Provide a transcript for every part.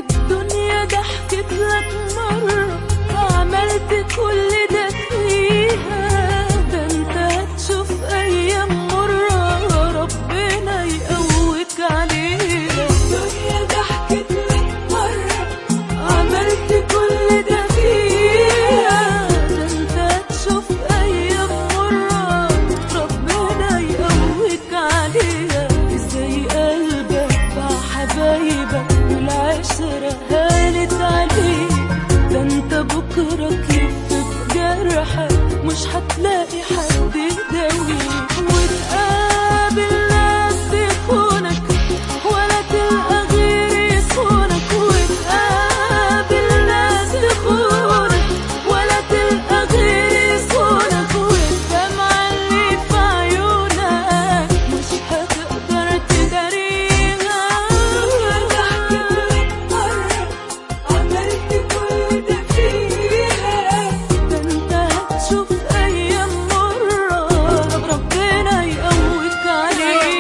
الدنيا ده حكيت لك مرة عملت كل ده فيها ده انت هتشوف ايام مرة ربنا يقويك عليها الدنيا ده حكيت لك مرة عملت كل ده فيها ده انت هتشوف ايام مرة ربنا يقويك عليها ازاي قلبك مع حبايبك والعشرة هانت عليك ده انت بكرة تلف بجرحك مش هتلاقي حد يداويك وتقابل ناس تخونك ولا تلقى غير يصونك وتقابل ناس تخونك ولا تلقى غير يصونك والدمعة اللي في عيونك مش هتقدر تداريها عملت كل ده فيها ده انت هتشوف ايام مرة ربنا يقويك عليها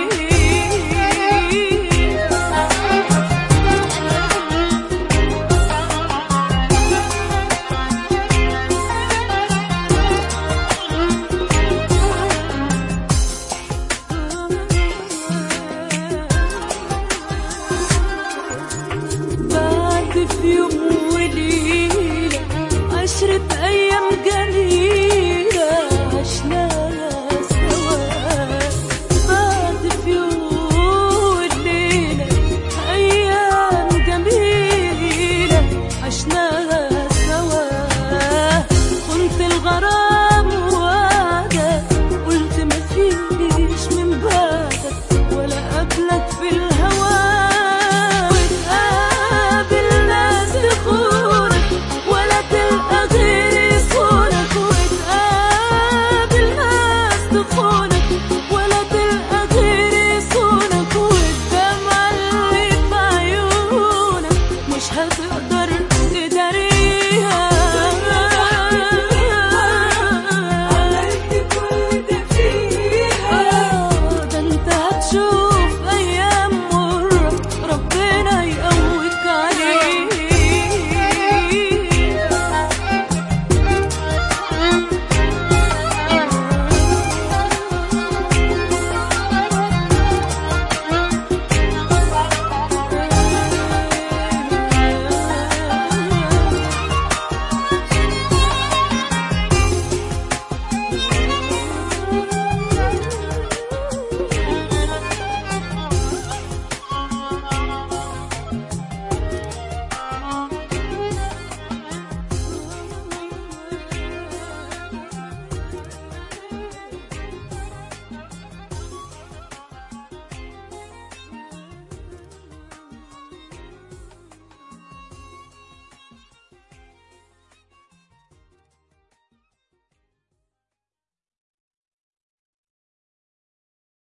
بعد في يوم وليلة عشرة أيام جميلة عشناها سوا بعد في يوم وليلة أيام جميلة عشناها سوا كنت الغرام وعدك قلت مفيش من بعدك ولا قبلك في الهوى وتقابل ناس تخونك ولا تلقى غير يصونك وتقابل ناس تخونك ولا تلقى غير يصونك والدمعة اللي في عيونك مش هتقدر